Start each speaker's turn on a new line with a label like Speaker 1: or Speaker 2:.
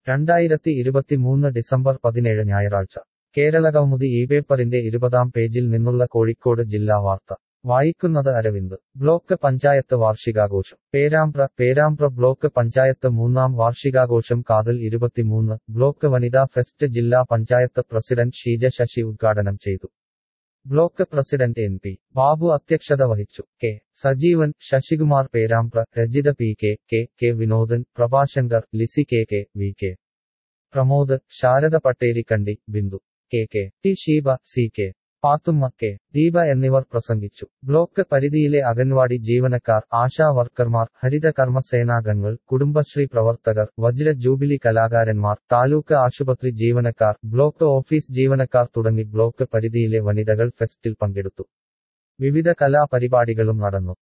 Speaker 1: രണ്ടായിരത്തി ഇരുപത്തിമൂന്ന് ഡിസംബർ പതിനേഴ് ഞായറാഴ്ച കേരളകൗമുദി ഈ പേപ്പറിന്റെ ഇരുപതാം പേജിൽ നിന്നുള്ള കോഴിക്കോട് ജില്ലാ വാർത്ത വായിക്കുന്നത് അരവിന്ദ് ബ്ലോക്ക് പഞ്ചായത്ത് വാർഷികാഘോഷം പേരാമ്പ്ര പേരാമ്പ്ര ബ്ലോക്ക് പഞ്ചായത്ത് മൂന്നാം വാർഷികാഘോഷം കാതൽ ഇരുപത്തിമൂന്ന് ബ്ലോക്ക് വനിതാ ഫെസ്റ്റ് ജില്ലാ പഞ്ചായത്ത് പ്രസിഡന്റ് ഷീജ ശശി ഉദ്ഘാടനം ചെയ്തു block president N P Babu അധ്യക്ഷത വഹിച്ചു K Sajeevan Sasikumar Perambra Rajitha P K K K Vinodan Prabhashankar Lissy K K V K Pramod Sharada Patterikkandi Bindu K K T Sheeba C K Pathumma K Deepa എന്നിവർ പ്രസംഗിച്ചു ബ്ലോക്ക് പരിധിയിലെ അംഗൻവാടി ജീവനക്കാർ ആശാ വർക്കർമാർ ഹരിത കർമ്മസേനാംഗങ്ങൾ കുടുംബശ്രീ പ്രവർത്തകർ വജ്ര ജൂബിലി കലാകാരന്മാർ താലൂക്ക് ആശുപത്രി ജീവനക്കാർ ബ്ലോക്ക് ഓഫീസ് ജീവനക്കാർ തുടങ്ങി ബ്ലോക്ക് പരിധിയിലെ വനിതകൾ ഫെസ്റ്റിൽ പങ്കെടുത്തു വിവിധ കലാപരിപാടികളും നടന്നു